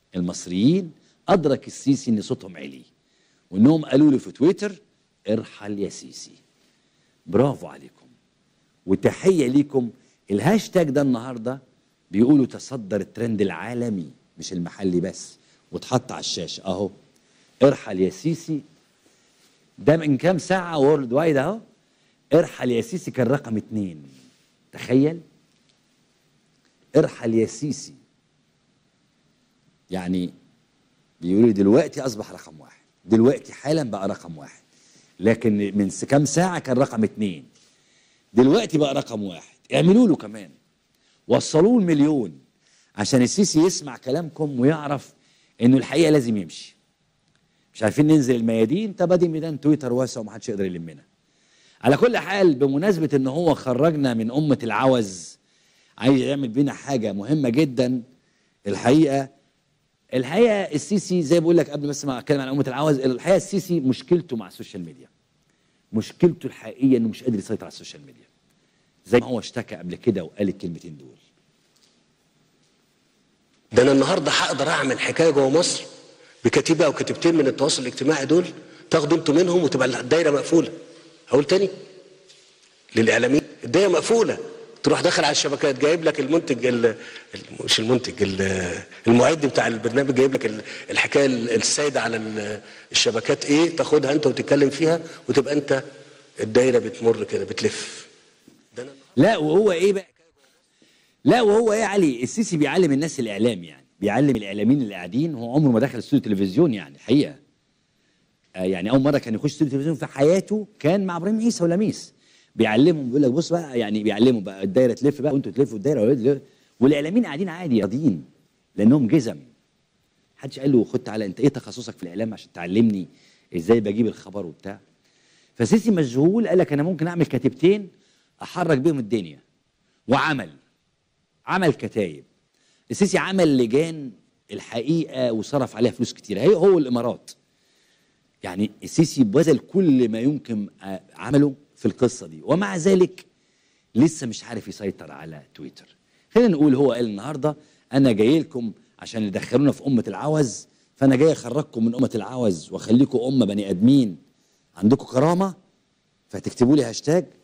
المصريين ادرك السيسي ان صوتهم عالي وانهم قالوا له في تويتر ارحل يا سيسي برافو عليكم وتحيه ليكم الهاشتاج ده النهارده بيقولوا تصدر الترند العالمي مش المحلي بس واتحط على الشاشه اهو ارحل يا سيسي ده من كام ساعه وورلد وايد اهو ارحل يا سيسي كان رقم اتنين تخيل ارحل يا سيسي يعني بيقولوا لي دلوقتي اصبح رقم واحد دلوقتي حالا بقى رقم واحد لكن من س- كام ساعه كان رقم اتنين دلوقتي بقى رقم واحد اعملوا له كمان وصلوه المليون عشان السيسي يسمع كلامكم ويعرف انه الحقيقه لازم يمشي مش عارفين ننزل الميادين طب ادي ميدان تويتر واسع ومحدش يقدر يلمنا على كل حال بمناسبه ان هو خرجنا من امه العوز عايز يعمل بينا حاجه مهمه جدا الحقيقه الحقيقه السيسي زي بقول لك قبل بس ما اتكلم عن امه العوز الحقيقه السيسي مشكلته مع السوشيال ميديا مشكلته الحقيقيه انه مش قادر يسيطر على السوشيال ميديا زي ما هو اشتكى قبل كده وقال الكلمتين دول ده انا النهارده هقدر اعمل حكايه جوه مصر بكتيبه او كتيبتين من التواصل الاجتماعي دول تاخدوا انتوا منهم وتبقى الدايره مقفوله هقول تاني للاعلاميين الدايره مقفوله تروح داخل على الشبكات جايب لك المنتج ال... ال- مش المنتج ال- المعد بتاع البرنامج جايب لك ال- الحكايه ال- السايده على ال- الشبكات ايه تاخدها انت وتتكلم فيها وتبقى انت الدايره بتمر كده بتلف ده انا لا وهو ايه بقى لا وهو ايه يا علي السيسي بيعلم الناس الاعلام يعني بيعلم الاعلاميين اللي قاعدين هو عمره ما دخل استوديو تلفزيون يعني الحقيقه آه يعني اول مره كان يخش استوديو تلفزيون في حياته كان مع ابراهيم عيسى ولميس بيعلمهم بيقول لك بص بقى يعني بيعلموا بقى الدايره تلف بقى وانتوا تلفوا الدايره والولاد يلف. والاعلاميين قاعدين عادي راضيين لانهم جزم محدش قال له خد تعالى انت ايه تخصصك في الاعلام عشان تعلمني ازاي بجيب الخبر وبتاع فسيسي مشغول قال لك انا ممكن اعمل كتيبتين احرك بيهم الدنيا وعمل عمل كتايب السيسي عمل لجان الحقيقه وصرف عليها فلوس كتير هي هو الامارات يعني السيسي بذل كل ما يمكن آه، عمله في القصه دي ومع ذلك لسه مش عارف يسيطر على تويتر خلينا نقول هو قال النهارده انا جاي لكم عشان يدخلونا في امه العوز فانا جاي اخرجكم من امه العوز واخليكم امه بني ادمين عندكم كرامه فتكتبوا لي هاشتاج